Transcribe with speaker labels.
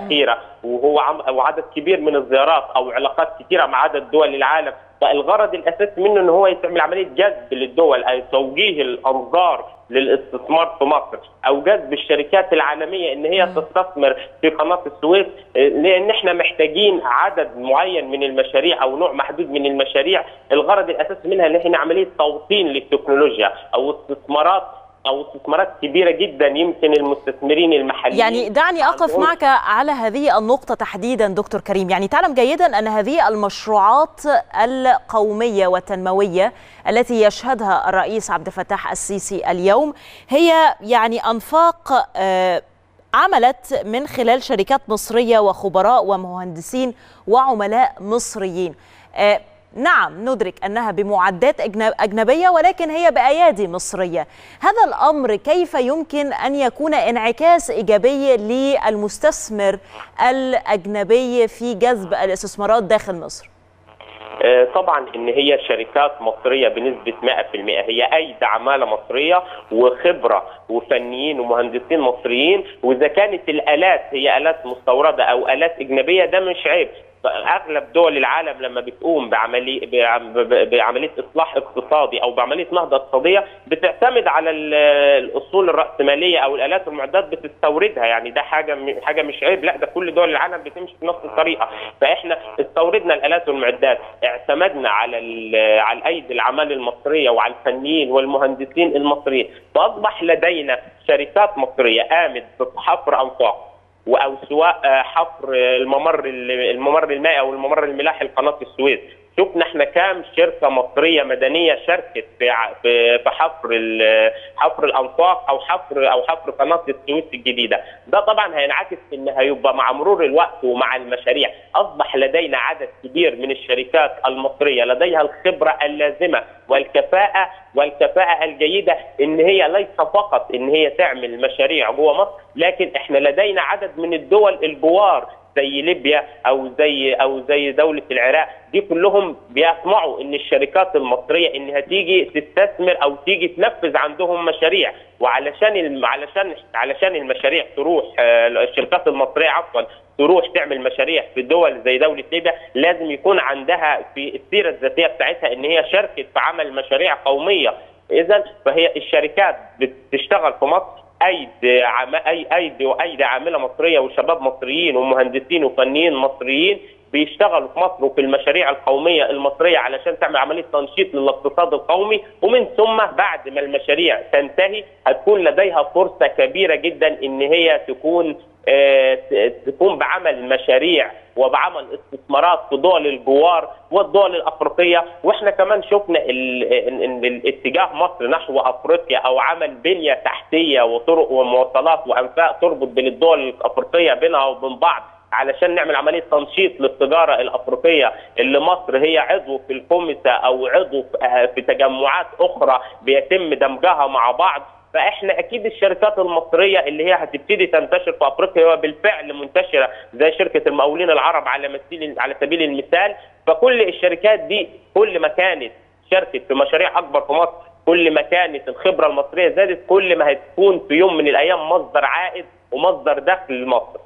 Speaker 1: الاخيره وهو عم وعدد كبير من الزيارات او علاقات كثيره مع عدد دول العالم فالغرض الاساسي منه ان هو يعمل عمليه جذب للدول اي توجيه الانظار للاستثمار في مصر او جذب الشركات العالميه ان هي تستثمر في قناه السويس لان احنا محتاجين عدد معين من المشاريع او نوع محدود من المشاريع الغرض الاساسي منها ان احنا عمليه توطين للتكنولوجيا او استثمارات او استثمارات كبيره جدا يمكن المستثمرين المحليين
Speaker 2: يعني دعني اقف معك على هذه النقطه تحديدا دكتور كريم يعني تعلم جيدا ان هذه المشروعات القوميه والتنمويه التي يشهدها الرئيس عبد الفتاح السيسي اليوم هي يعني انفاق عملت من خلال شركات مصريه وخبراء ومهندسين وعملاء مصريين نعم ندرك انها بمعدات اجنبيه ولكن هي بايادي مصريه هذا الامر كيف يمكن ان يكون انعكاس ايجابي للمستثمر الاجنبي في جذب الاستثمارات داخل مصر
Speaker 1: طبعا ان هي شركات مصريه بنسبه 100% هي ايدي عماله مصريه وخبره وفنيين ومهندسين مصريين واذا كانت الالات هي الات مستورده او الات اجنبيه ده مش عيب اغلب دول العالم لما بتقوم بعمليه بعمليه اصلاح اقتصادي او بعمليه نهضه اقتصاديه بتعتمد على الاصول الراسماليه او الالات والمعدات بتستوردها يعني ده حاجه حاجه مش عيب لا ده كل دول العالم بتمشي بنفس الطريقه فاحنا استوردنا الالات والمعدات اعتمدنا على على الايدي العمال المصريه وعلى الفنيين والمهندسين المصريين فاصبح لدينا شركات مصريه قامت بحفر انفاق او سواء حفر الممر الممر المائي او الممر الملاحي لقناه السويس شفنا احنا كام شركه مصريه مدنيه شاركت في في حفر حفر الانفاق او حفر او حفر قناه السويس الجديده ده طبعا هينعكس ان هيبقى مع مرور الوقت ومع المشاريع اصبح لدينا عدد كبير من الشركات المصريه لديها الخبره اللازمه والكفاءه والكفاءه الجيده ان هي ليس فقط ان هي تعمل مشاريع جوه مصر لكن احنا لدينا عدد من الدول الجوار زي ليبيا او زي او زي دوله العراق دي كلهم بيطمعوا ان الشركات المصريه انها تيجي تستثمر او تيجي تنفذ عندهم مشاريع وعلشان الم... علشان علشان المشاريع تروح الشركات المصريه عفوا تروح تعمل مشاريع في دول زي دوله ليبيا لازم يكون عندها في السيره الذاتيه بتاعتها ان هي شاركت في عمل مشاريع قوميه اذا فهي الشركات بتشتغل في مصر ايدي عم... اي ايدي وايدي عامله مصريه وشباب مصريين ومهندسين وفنيين مصريين بيشتغلوا في مصر وفي المشاريع القوميه المصريه علشان تعمل عمليه تنشيط للاقتصاد القومي ومن ثم بعد ما المشاريع تنتهي هتكون لديها فرصه كبيره جدا ان هي تكون آه تقوم بعمل مشاريع وبعمل استثمارات في دول الجوار والدول الافريقيه واحنا كمان شفنا ان الاتجاه مصر نحو افريقيا او عمل بنيه تحتيه وطرق ومواصلات وانفاق تربط بين الدول الافريقيه بينها وبين بعض علشان نعمل عمليه تنشيط للتجاره الافريقيه اللي مصر هي عضو في الكوميسا او عضو في تجمعات اخرى بيتم دمجها مع بعض فاحنا اكيد الشركات المصريه اللي هي هتبتدي تنتشر في افريقيا وبالفعل منتشره زي شركه المقاولين العرب على مثيل على سبيل المثال فكل الشركات دي كل ما كانت شاركت في مشاريع اكبر في مصر كل ما كانت الخبره المصريه زادت كل ما هتكون في يوم من الايام مصدر عائد ومصدر دخل لمصر